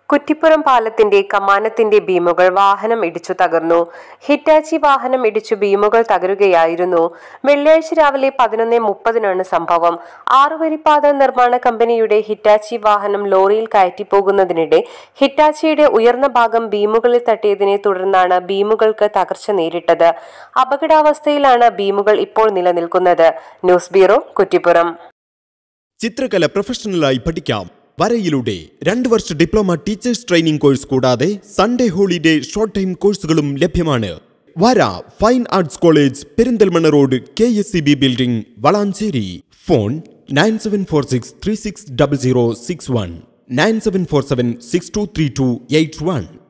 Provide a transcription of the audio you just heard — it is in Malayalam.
കുറ്റിപ്പുറം പാലത്തിന്റെ കമാനത്തിന്റെ ബീമുകൾ വാഹനം ഇടിച്ചു തകർന്നു ഹിറ്റാച്ചി വാഹനം ഇടിച്ചു ബീമുകൾ തകരുകയായിരുന്നു വെള്ളിയാഴ്ച രാവിലെ പതിനൊന്ന് മുപ്പതിനാണ് സംഭവം ആറുവരിപ്പാത നിർമ്മാണ കമ്പനിയുടെ ഹിറ്റാച്ചി വാഹനം ലോറിയിൽ കയറ്റിപ്പോകുന്നതിനിടെ ഹിറ്റാച്ചിയുടെ ഉയർന്ന ഭാഗം ബീമുകളിൽ തട്ടിയതിനെ തുടർന്നാണ് ബീമുകൾക്ക് തകർച്ച നേരിട്ടത് അപകടാവസ്ഥയിലാണ് ബീമുകൾ ഇപ്പോൾ നിലനിൽക്കുന്നത് ന്യൂസ് ബ്യൂറോ കുറ്റിപ്പുറം ചിത്രകല പ്രൊഫഷണലായി പഠിക്കാം വരയിലൂടെ രണ്ട് വർഷ ഡിപ്ലോമ ടീച്ചേഴ്സ് ട്രെയിനിംഗ് കോഴ്സ് കൂടാതെ സൺഡേ ഹോളിഡേ ഷോർട്ട് ടൈം കോഴ്സുകളും ലഭ്യമാണ് Vara fine arts college Perinthalmanna road K S C B building Valanchery phone nine seven four six three six double zero six one nine seven four seven six two three two eight one